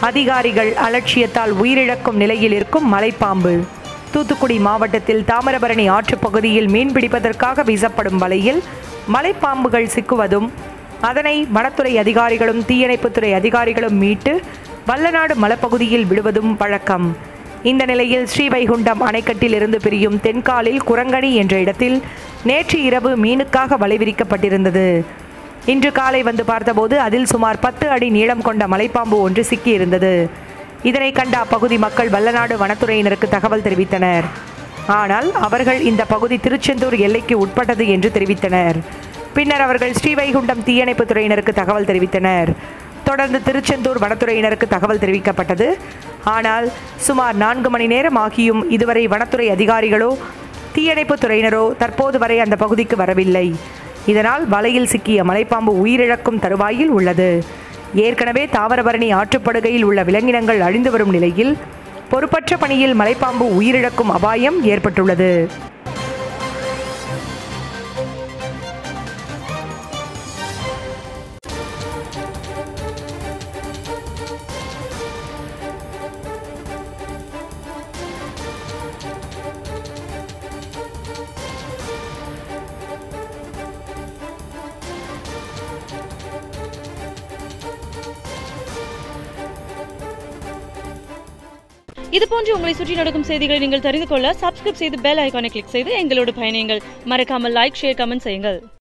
அதிகாரிகள் அலட்சியத்தால் உயிரிழக்கும் நிலையில் இருக்கும் மலைப்பாம்பு தூத்துக்குடி மாவட்டத்தில் தாமிரபரணி ஆற்றுப் பகுதியில் மீன் பிடிப்பதற்காக வீசப்படும் வலையில் மலைப்பாம்புகள் சிக்குவதும் அதனை வனத்துறை அதிகாரிகளும் தீயணைப்புத்துறை அதிகாரிகளும் மீட்டு வல்லநாடு மலைப்பகுதியில் விடுவதும் வழக்கம் இந்த நிலையில் ஸ்ரீவைகுண்டம் அணைக்கட்டில் இருந்து பிரியும் தென்காலில் குரங்கணி என்ற இடத்தில் நேற்று இரவு மீனுக்காக வலை விரிக்கப்பட்டிருந்தது இன்று காலை வந்து பார்த்தபோது அதில் சுமார் பத்து அடி நீளம் கொண்ட மலைப்பாம்பு ஒன்று சிக்கியிருந்தது இதனை கண்ட அப்பகுதி மக்கள் வல்லநாடு வனத்துறையினருக்கு தகவல் தெரிவித்தனர் ஆனால் அவர்கள் இந்த பகுதி திருச்செந்தூர் எல்லைக்கு உட்பட்டது என்று தெரிவித்தனர் பின்னர் அவர்கள் ஸ்ரீவைகுண்டம் தீயணைப்புத் துறையினருக்கு தகவல் தெரிவித்தனர் தொடர்ந்து திருச்செந்தூர் வனத்துறையினருக்கு தகவல் தெரிவிக்கப்பட்டது ஆனால் சுமார் நான்கு மணி நேரம் ஆகியும் இதுவரை வனத்துறை அதிகாரிகளோ தீயணைப்புத் துறையினரோ தற்போது வரை அந்த பகுதிக்கு வரவில்லை இதனால் வலையில் சிக்கிய மலைப்பாம்பு உயிரிழக்கும் தருவாயில் உள்ளது ஏற்கனவே தாவரபரணி ஆற்றுப்படுகையில் உள்ள விலங்கினங்கள் அழிந்து வரும் நிலையில் பொறுப்பற்ற பணியில் மலைப்பாம்பு உயிரிழக்கும் அபாயம் ஏற்பட்டுள்ளது இது போன்று உங்களை சுற்றி நடக்கும் செய்திகளை நீங்கள் தெரிந்து கொள்ள சப்ஸ்கிரைப் செய்து பெல் ஐகானை கிளிக் செய்து எங்களோடு பயணியுங்கள் மறக்காமல் லைக் ஷேர் கமெண்ட் செய்யுங்கள்